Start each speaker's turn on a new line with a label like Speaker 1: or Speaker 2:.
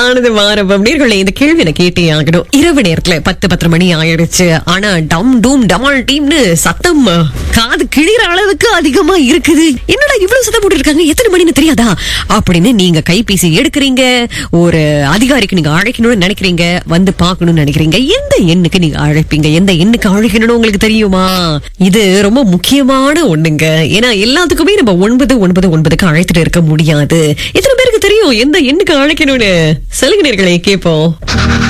Speaker 1: ஆனது மாறவம் நேர்களே இந்த கேள்வி நான் கேட்டே ஆகணும் இரவு நேரத்துல பத்து பத்தரை மணி ஆயிடுச்சு ஆனா டம் டூம் டமால் டீம்னு சத்தம் காது கிழிற அளவுக்கு அதிகமா இருக்குது என்னடா இவ்வளவு சத்தம் போட்டு இருக்காங்க எத்தனை மணின்னு தெரியாதா அப்படின்னு நீங்க கைபேசி எடுக்கிறீங்க ஒரு அதிகாரிக்கு நீங்க அழைக்கணும்னு நினைக்கிறீங்க வந்து பார்க்கணும்னு நினைக்கிறீங்க எந்த எண்ணுக்கு நீங்க அழைப்பீங்க எந்த எண்ணுக்கு அழைக்கணும்னு உங்களுக்கு தெரியுமா இது ரொம்ப முக்கியமான ஒண்ணுங்க ஏன்னா எல்லாத்துக்குமே நம்ம ஒன்பது ஒன்பது ஒன்பதுக்கு அழைத்துட்டு இருக்க முடியாது எத்தனை பேருக்கு தெரியும் எந்த எண்ணுக்கு அழைக்கணும்னு சொல்லுங்க நேர்களே கேட்போம்